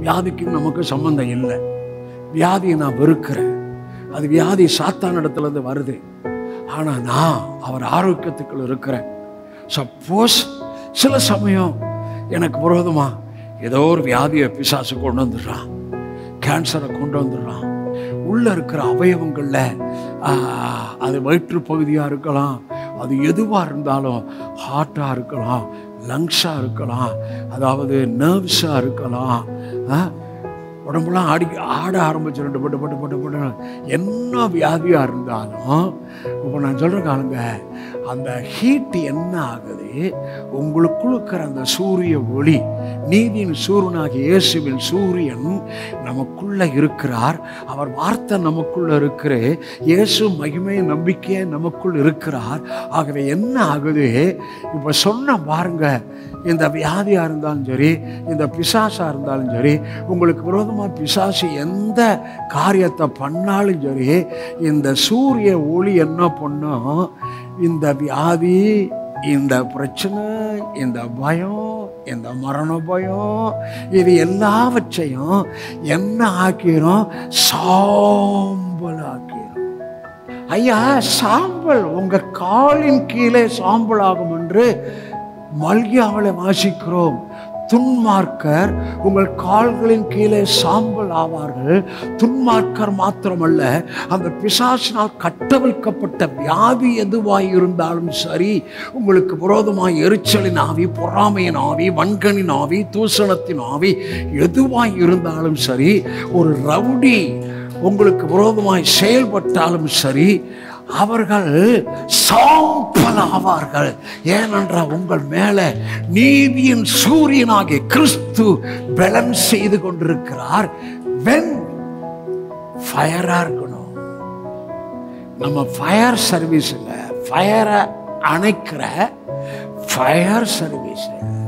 வியாதிக்கும் நமக்கு சம்பந்தம் இல்லை வியாதியை நான் வெறுக்கிறேன் அது வியாதி சாத்தான் இடத்துல இருந்து வருது ஆனா நான் அவர் ஆரோக்கியத்துக்குள்ள இருக்கிறேன் சப்போஸ் சில சமயம் எனக்கு விரோதமா ஏதோ ஒரு வியாதியை பிசாசு கொண்டு வந்துடுறான் கேன்சரை கொண்டு வந்துடுறான் உள்ள இருக்கிற அவயவங்கள்ல ஆஹ், அது வயிற்று பகுதியா இருக்கலாம் அது எதுவா இருந்தாலும் ஹார்ட்டா இருக்கலாம் லங்ஸா இருக்கலாம் அதாவது நர்வ்ஸா இருக்கலாம் ஆஹ், உடம்புலாம் ஆடி ஆட ஆரம்பிச்சு ரெண்டு பட்டு பட்டு பட்டு பட்டு என்ன வியாதியா இருந்தாலும் இப்போ நான் சொல்றேன் காணுங்க அந்த ஹீட் என்ன ஆகுது உங்களுக்குள்ள இருக்கிற அந்த சூரிய ஒளி நீதியின் சூரியனாகிய இயேசுவின் சூரியன் நமக்குள்ள இருக்கிறார் அவர் வார்த்தை நமக்குள்ள இருக்கிற இயேசு மகிமை நம்பிக்கையை நமக்குள் இருக்கிறார் ஆகவே என்ன ஆகுது இப்போ சொன்ன பாருங்க இந்த வியாதியா இருந்தாலும் சரி இந்த பிசாசா இருந்தாலும் சரி உங்களுக்கு விரோதமா பிசாசு எந்த காரியத்தை பண்ணாலும் சரி இந்த சூரிய ஒளி என்ன பண்ணும் இந்த வியாதி இந்த பிரச்சனை இந்த பயம் இந்த மரண பயம் இது எல்லாவற்றையும் என்ன ஆக்கிரும் சாம்பல் ஆக்கிரும் ஐயா சாம்பல் உங்க காலின் கீழே சாம்பல் ஆகும் என்று மல்கியாவளை வாசிக்கிறோம் துன்மார்க்கர் உங்கள் கால்களின் கீழே சாம்பல் ஆவார்கள் துன்மார்க்கர் மாத்திரமல்ல அந்த பிசாசினால் கட்டவிழ்க்கப்பட்ட வியாதி எதுவாய் இருந்தாலும் சரி உங்களுக்கு விரோதமாய் எரிச்சலின் ஆவி பொறாமையின் ஆவி வன்கனின் ஆவி தூசணத்தின் ஆவி எதுவாய் இருந்தாலும் சரி ஒரு ரவுடி உங்களுக்கு விரோதமாய் செயல்பட்டாலும் சரி அவர்கள் சாம்பல் ஆவார்கள் ஏனென்றால் உங்கள் மேல நீதியின் சூரியனாகிய கிறிஸ்து பலன் செய்து கொண்டிருக்கிறார் வென் ஃபயரா இருக்கணும் நம்ம ஃபயர் சர்வீஸில் ஃபயரை அணைக்கிற ஃபயர் சர்வீஸ்